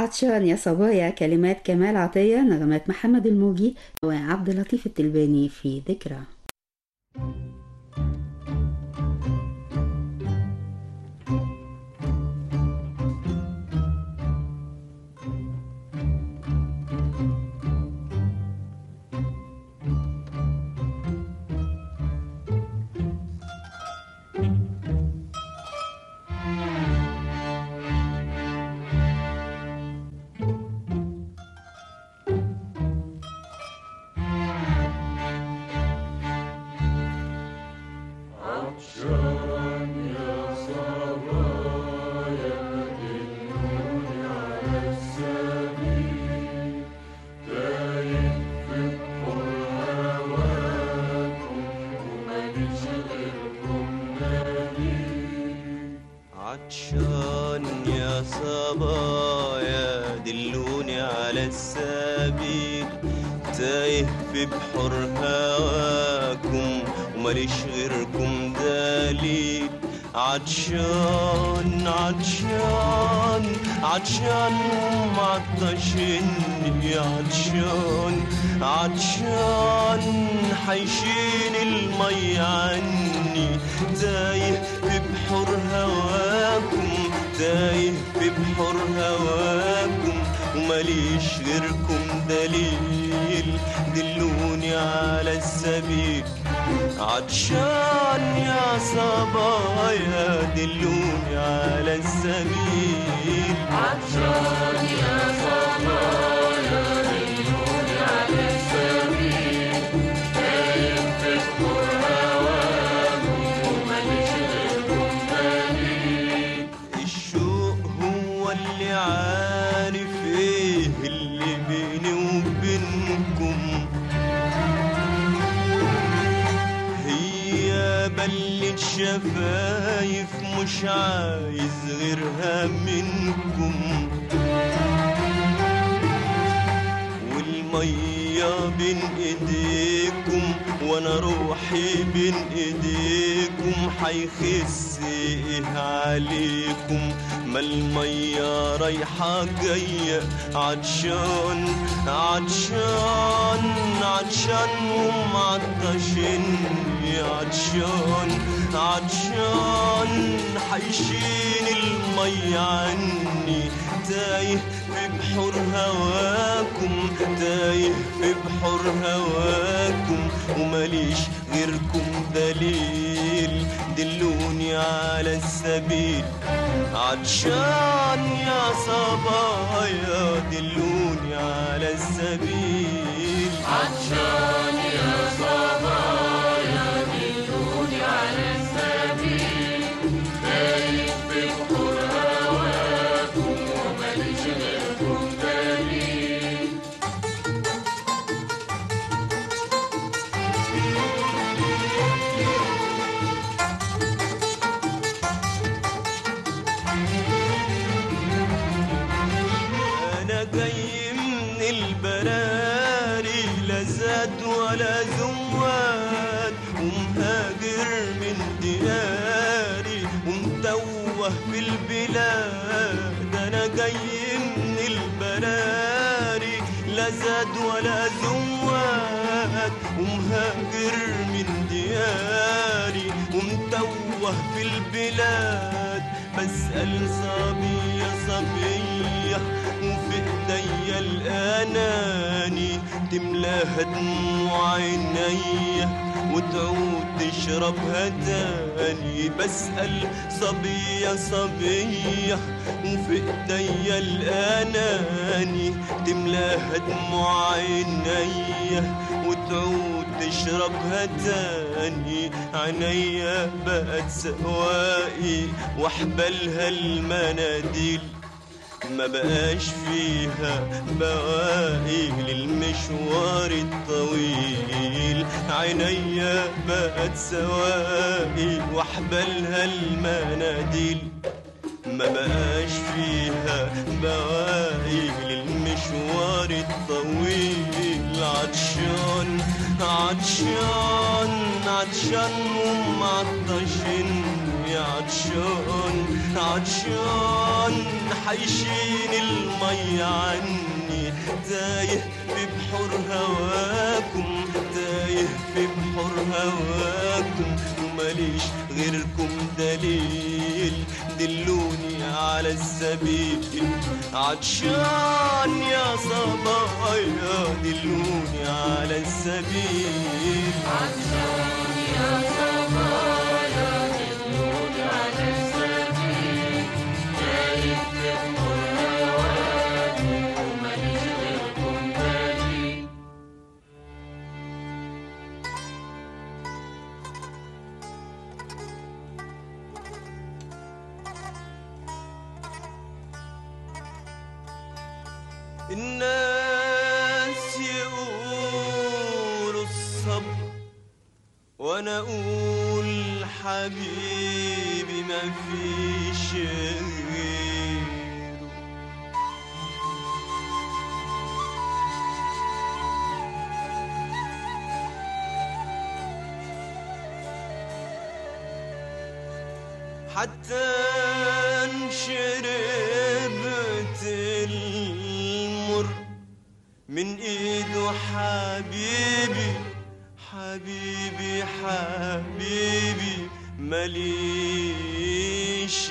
عطشان يا صبايا كلمات كمال عطية نغمات محمد الموجي وعبد اللطيف التلباني في ذكرى عطشان يا صبايا دلوني على السبيل تايه في بحر هواكم وماليش غيركم دليل عطشان عطشان عطشان ومعطشني عطشان عطشان حيشيل المي عني تايه في بحر هواكم تايه في بحر هواكم وماليش غيركم دليل دلوني على السبيل عطشان يا صبايا دلوني على السبيل عطشان يا صبايا دلوني على السبيل تايه في بحور هواكم وماليش غيركم دليل الشوق هو اللي عارف ايه اللي بيني وبينكم هي بلة شفايف مش عايز غيرها منكم والمية بين ايديكم وانا روحي بين ايديكم حيخس ايه عليكم ما المية رايحة جاية عطشان عطشان عطشان ومعطشني عطشان عطشان حيشيل المي عني تايه في بحور هواكم تايه في بحور هواكم وماليش غيركم دليل دلوني على السبيل عطشان يا صبايا دلوني على السبيل عطشان يا صبايا دلوني على السبيل تايه في بحور هواكم وماليش غيركم دليل انا جاي من البراري لا زاد ولا زواد ومهاجر من دياري ومتوه في البلاد انا جاي من البراري لا زاد ولا زواد ومهاجر من دياري ومتوه في البلاد بسأل صبية صبية وفي ايديا الاناني تملاها دموع عينيا وتعود تشربها تاني بسأل صبية صبية وفي ايديا الاناني تملاها دموع عينيا وتعود تشربها تاني عينيا بقت سواقي واحبلها المناديل ما بقاش فيها بواقي للمشوار الطويل عينيا بقت سواقي واحبلها المناديل ما بقاش فيها بواقي للمشوار الطويل عطشان عطشان عطشان ومعطشني عطشان عطشان حيشين المي عني تايه في بحور هواكم تايه في بحور هواكم وماليش غيركم دليل دلوني على السبيل عطشان يا صبايا دلوني على السبيل الناس يقولوا الصبر وانا اقول حبيبي ما فيش غيره حتى إن شربت المر من ايده حبيبي حبيبي حبيبي ماليش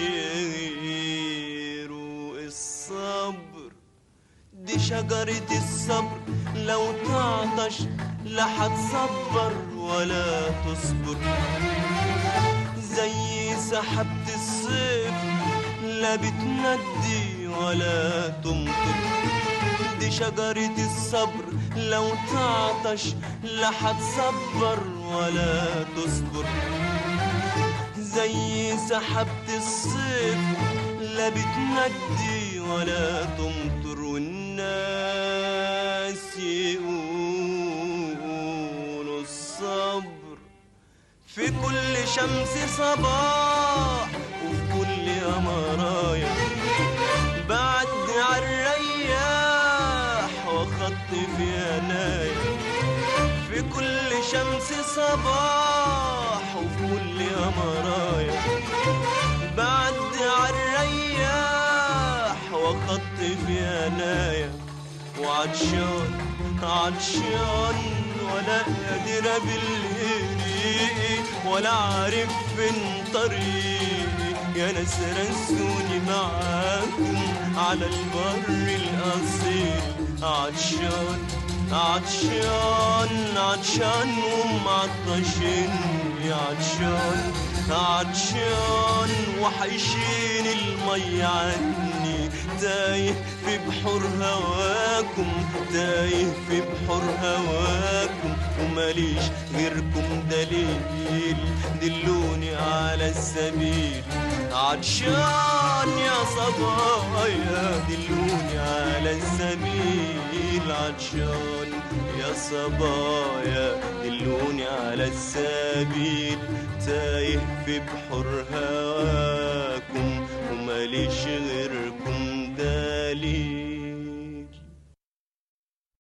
غيره الصبر دي شجرة الصبر لو تعطش لا هتصبر ولا تصبر زي سحبة الصيف لا بتندي ولا تمطر دي شجرة الصبر لو تعطش لا هتصبر ولا تصبر زي سحبة الصيف لا بتندي ولا تمطر والناس يقولوا الصبر في كل شمس صباح وفي كل أمرايا بعدي عالرياح وخط في ينايا في كل شمس صباح وفي كل أمرايا بعدي عالرياح وخط في ينايا وعطشان عطشان ولا قادر بالهري ولا عارف فين طريقي يا ناس رسوني معاكم على البر الأصيل عطشان عطشان عطشان ومعطشني عطشان عطشان وحيشين المي عني تايه في بحور هواكم تايه في بحور هواكم وماليش غيركم دليل دلوني على السبيل عطشان يا صبايا دلوني على السبيل عطشان يا صبايا دلوني على السبيل تايه في بحور هواكم وماليش غيركم دليل